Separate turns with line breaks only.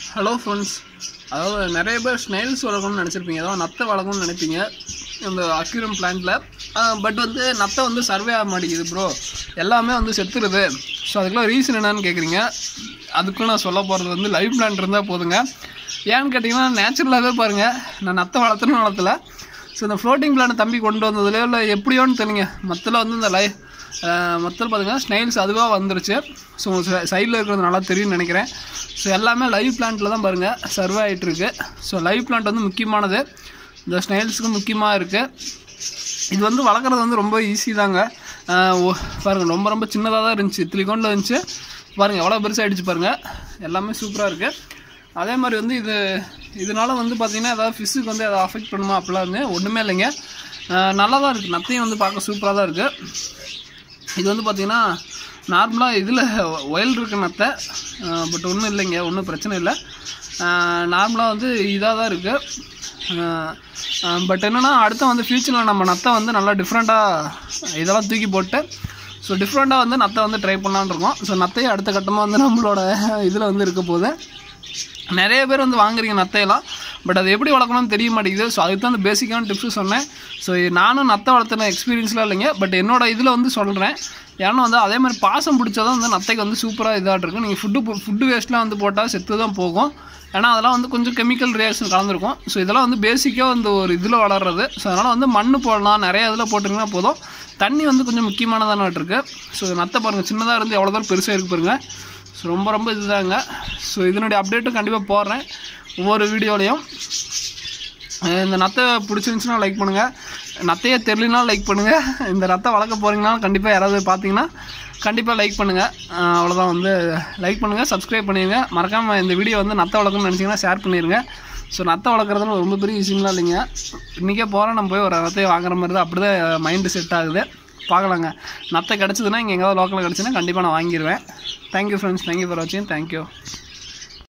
hello friends அதாவது நிறைய பேர் ஸ்னைல்ஸ் வளர்க்கணும்னு நினச்சிருப்பீங்க அதாவது நத்தை வளர்க்கணும்னு நினைப்பீங்க இந்த அக்யூரம் பிளான்ட்டில் பட் வந்து நத்தை வந்து சர்வே ஆக மாட்டேங்குது ப்ரோ எல்லாமே வந்து செத்துருது ஸோ அதுக்கெல்லாம் ரீசன் என்னன்னு கேட்குறீங்க அதுக்கும் நான் சொல்ல போகிறது வந்து லைவ் பிளான்ட் இருந்தால் போதுங்க ஏன்னு கேட்டிங்கன்னா நேச்சுரலாகவே பாருங்கள் நான் நத்தை வளர்த்தணும் வளர்த்தல ஸோ இந்த ஃப்ளோட்டிங் பிளான் தம்பி கொண்டு வந்ததுலேயோ இல்லை எப்படியோன்னு தெரியல மொத்தத்தில் வந்து இந்த லை மொத்தத்தில் பார்த்தீங்கன்னா ஸ்னைல்ஸ் அதுவாக வந்துருச்சு ஸோ சைடில் இருக்கிறது நல்லா தெரியும்னு நினைக்கிறேன் ஸோ எல்லாமே லைவ் பிளான்ட்டில் தான் பாருங்கள் சர்வே ஆகிட்டுருக்கு ஸோ லைவ் பிளான்ட் வந்து முக்கியமானது இந்த ஸ்னைல்ஸுக்கு முக்கியமாக இருக்குது இது வந்து வளர்க்குறது வந்து ரொம்ப ஈஸி தாங்க ஆஹ் ஒ- பாருங்க ரொம்ப ரொம்ப சின்னதாக தான் இருந்துச்சு இத்திலிக்கோண்டில் இருந்துச்சு பாருங்கள் எவ்வளோ பெருசாகிடுச்சு பாருங்கள் எல்லாமே சூப்பராக இருக்குது அதே மாதிரி வந்து இது இதனால வந்து பார்த்தீங்கன்னா ஏதாவது ஃபிஷ்ஷுக்கு வந்து எதாவது அஃபெக்ட் பண்ணுமா அப்படிலாம் இருந்து ஒன்றுமே இல்லைங்க ஆஹ் நல்லா தான் இருக்குது நத்தையும் வந்து பார்க்க சூப்பராக தான் இருக்குது இது வந்து பார்த்தீங்கன்னா நார்மலாக இதில் ஒயல் இருக்க நத்தை பட் ஒன்றும் இல்லைங்க ஒன்றும் பிரச்சனை இல்லை நார்மலாக வந்து இதாக தான் இருக்குது பட் என்னென்னா அடுத்து வந்து ஃப்யூச்சரில் நம்ம நத்தை வந்து நல்லா டிஃப்ரெண்ட்டாக இதெல்லாம் தூக்கி போட்டு ஸோ டிஃப்ரெண்ட்டாக வந்து நத்தை வந்து ட்ரை பண்ணலான்னு இருக்கோம் ஸோ நத்தையை அடுத்த கட்டமாக வந்து நம்மளோட இதில் வந்து இருக்க போகுது நிறைய பேர் வந்து வாங்குறீங்க நத்தையெல்லாம் பட் அது எப்படி வளர்க்கணும்னு தெரிய மாட்டேங்குது ஸோ அதுக்கு தான் அந்த பேசிக்கான டிப்ஸு சொன்னேன் ஸோ நானும் நத்தை வளர்த்துன எக்ஸ்பீரியன்ஸ்லாம் இல்லைங்க பட் என்னோட இதில் வந்து சொல்கிறேன் ஏன்னா வந்து அதே மாதிரி பாசம் பிடிச்சதான் வந்து நத்தைக்கு வந்து சூப்பராக இதாக இருக்கும் நீங்கள் ஃபுட்டு ஃபுட்டு வேஸ்ட்லாம் வந்து போட்டால் செத்து தான் போகும் ஏன்னா அதெல்லாம் வந்து கொஞ்சம் கெமிக்கல் ரியாக்ஷன் கலந்துருக்கும் ஸோ இதெல்லாம் வந்து பேசிக்காக வந்து ஒரு இதில் வளர்றது ஸோ அதனால் வந்து மண் போடலாம் நிறைய இதில் போட்டிங்கன்னா போதும் தண்ணி வந்து கொஞ்சம் முக்கியமானதான இருக்குது ஸோ நத்தை பாருங்கள் சின்னதாக இருந்து எவ்வளோ தூரம் பெருசாக இருக்கு பாருங்க ஸோ ரொம்ப ரொம்ப இதுதாங்க ஸோ இதனுடைய அப்டேட்டும் கண்டிப்பாக போடுறேன் ஒவ்வொரு வீடியோலையும் அஹ் இந்த நத்தை பிடிச்சிருந்துச்சுன்னா லைக் பண்ணுங்கள் நத்தையே தெரியலனாலும் லைக் பண்ணுங்கள் இந்த நத்தை வளர்க்க போகிறீங்கனாலும் கண்டிப்பாக யாராவது பார்த்தீங்கன்னா கண்டிப்பாக லைக் பண்ணுங்கள் அவ்வளோதான் வந்து லைக் பண்ணுங்கள் சப்ஸ்கிரைப் பண்ணிடுங்க மறக்காமல் இந்த வீடியோ வந்து நத்தை வளர்க்கணும்னு நினச்சிங்கன்னா ஷேர் பண்ணிடுங்க ஸோ நத்தை வளர்க்குறதுல ரொம்ப பெரிய விஷயம்லாம் இல்லைங்க இன்றைக்கே போகிறோம் நம்ம போய் ஒரு நத்தையை வாங்குற மாதிரி தான் அப்படி தான் மைண்டு செட் ஆகுது பார்க்கலாங்க நத்தை கிடச்சிதுன்னா இங்கே எங்கேயாவது லோக்கலில் கிடச்சுன்னா கண்டிப்பாக நான் வாங்கிடுவேன் தேங்க்யூ ஃப்ரெண்ட்ஸ் தேங்க்யூ ஃபார் வாட்சிங் தேங்க்யூ